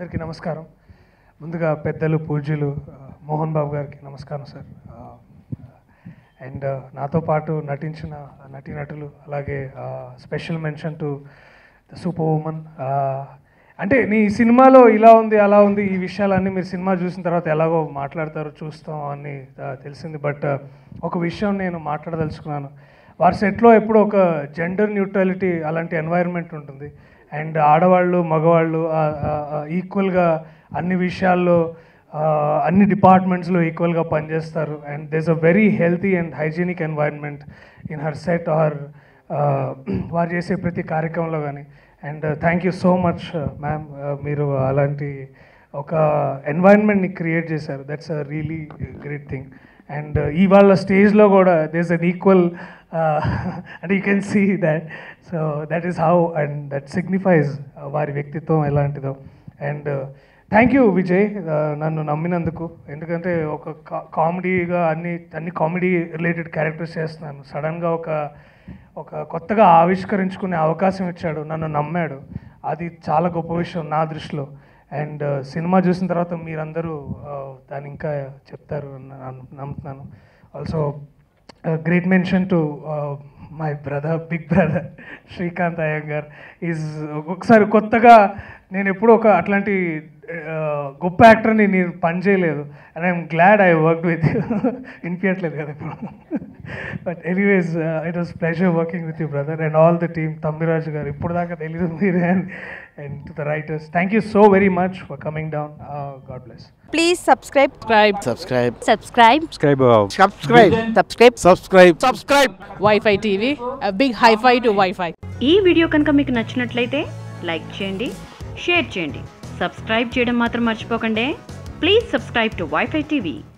అందరికీ నమస్కారం ముందుగా పెద్దలు పూజ్యులు ఆ, మోహన్ బాబు గారికి నమస్కారం సార్ అండ్ నాతో పాటు నటించిన నటీనటులు అలాగే special mention to the super woman అంటే నీ సినిమాలో ఇలా ఉంది అలా ఉంది ఈ విషయాలన్నీ మీరు సినిమా చూసిన తర్వాత ఎలాగో మాట్లాడతారు చూస్తాం అని ఆ, తెలిసింది బట్ ఒక విషయం నేను మాట్లాడదలుచుకున్నాను వారి సెట్లో ఎప్పుడూ ఒక జెండర్ న్యూట్రాలిటీ అలాంటి ఎన్వైరన్మెంట్ ఉంటుంది అండ్ ఆడవాళ్ళు మగవాళ్ళు ఈక్వల్గా అన్ని విషయాల్లో ఆ, అన్ని డిపార్ట్మెంట్స్లో ఈక్వల్గా పనిచేస్తారు and does a very healthy and hygienic environment in her set or వారు చేసే ప్రతి కార్యక్రమంలో కానీ and thank you so much ma'am మీరు అలాంటి ఒక ఎన్వైరన్మెంట్ని క్రియేట్ చేశారు that's a really great thing and ఇవాళ స్టేజ్లో కూడా దేస్ అన్ ఈక్వల్ అంటే you can see that so that is how and that signifies వారి వ్యక్తిత్వం ఎలాంటిదో అండ్ థ్యాంక్ యూ విజయ్ నన్ను నమ్మినందుకు ఎందుకంటే ఒక కామెడీగా అన్ని అన్ని కామెడీ రిలేటెడ్ క్యారెక్టర్స్ చేస్తున్నాను సడన్గా ఒక ఒక కొత్తగా ఆవిష్కరించుకునే అవకాశం ఇచ్చాడు నన్ను నమ్మాడు అది చాలా గొప్ప విషయం నా దృష్టిలో అండ్ సినిమా చూసిన తర్వాత మీరందరూ ఆ, దాన్ని ఇంకా చెప్తారు అని నన్ను నమ్ముతున్నాను also great mention to my brother big brother Srikanth Iyengar is ఒకసారి కొత్తగా నేను ఎప్పుడూ ఒక అట్లాంటి ఆ, గొప్ప యాక్టర్ని నేను పని చేయలేదు and I'm glad I work with వినిపించట్లేదు కదా ఇప్పుడు but anyways it was pleasure working with you brother and all the team Thammiraju garu ఇప్పుడు దాకా తెలియదు మీరే and and to the writers thank you so very much for coming down god bless Please subscribe. subscribe Subscribe. subscribe Subscribe. subscribe subscribe Wi-Fi TV, a big hi-fi to Wi-Fi. ఈ video కనుక మీకు నచ్చినట్లయితే like చేయండి share చేయండి subscribe చేయడం మాత్రం మర్చిపోకండి please subscribe to WiFi TV